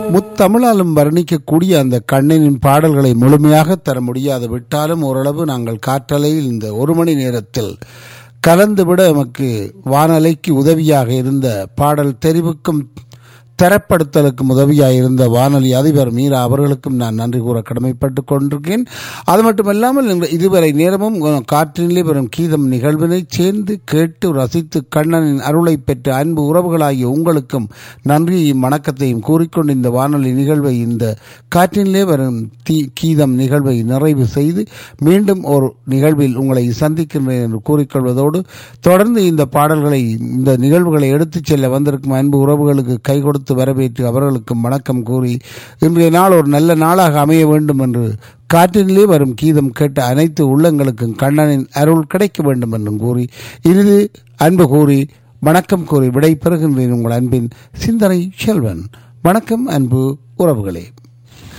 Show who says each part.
Speaker 1: முத்தமிழாலும் வர்ணிக்கக்கூடிய அந்த கண்ணனின் பாடல்களை முழுமையாக தர முடியாது விட்டாலும் ஓரளவு நாங்கள் காற்றலையில் இந்த ஒரு மணி நேரத்தில் கலந்துவிட எமக்கு வானலைக்கு உதவியாக இருந்த பாடல் தெரிவுக்கும் தரப்படுத்தலுக்கும் உதவியாக இருந்த வானொலி அதிபர் மீரா அவர்களுக்கும் நான் நன்றி கூற கடமைப்பட்டு கொண்டிருக்கேன் அது மட்டுமல்லாமல் இந்த இதுவரை நேரமும் காற்றினிலே வரும் கீதம் நிகழ்வினை சேர்ந்து கேட்டு ரசித்து கண்ணனின் அருளை பெற்ற அன்பு உறவுகளாகிய உங்களுக்கும் நன்றியையும் வணக்கத்தையும் கூறிக்கொண்டு இந்த வானொலி நிகழ்வை இந்த காற்றினிலே வரும் தீ கீதம் நிகழ்வை நிறைவு செய்து மீண்டும் ஒரு நிகழ்வில் உங்களை சந்திக்கின்றேன் என்று கூறிக்கொள்வதோடு தொடர்ந்து இந்த பாடல்களை இந்த நிகழ்வுகளை எடுத்துச் செல்ல வந்திருக்கும் அன்பு உறவுகளுக்கு கை கொடுத்து வரவேற்று அவர்களுக்கும் வணக்கம் கூறி இன்றைய நாள் ஒரு நல்ல நாளாக அமைய வேண்டும் என்று காற்றினிலே வரும் கீதம் கேட்ட அனைத்து உள்ளங்களுக்கும் கண்ணனின் அருள் கிடைக்க வேண்டும் என்றும் கூறி இறுதி அன்பு கூறி வணக்கம் கூறி விடை பெறுகின்றேன் உங்கள் அன்பின் சிந்தனை செல்வன் வணக்கம் அன்பு உறவுகளே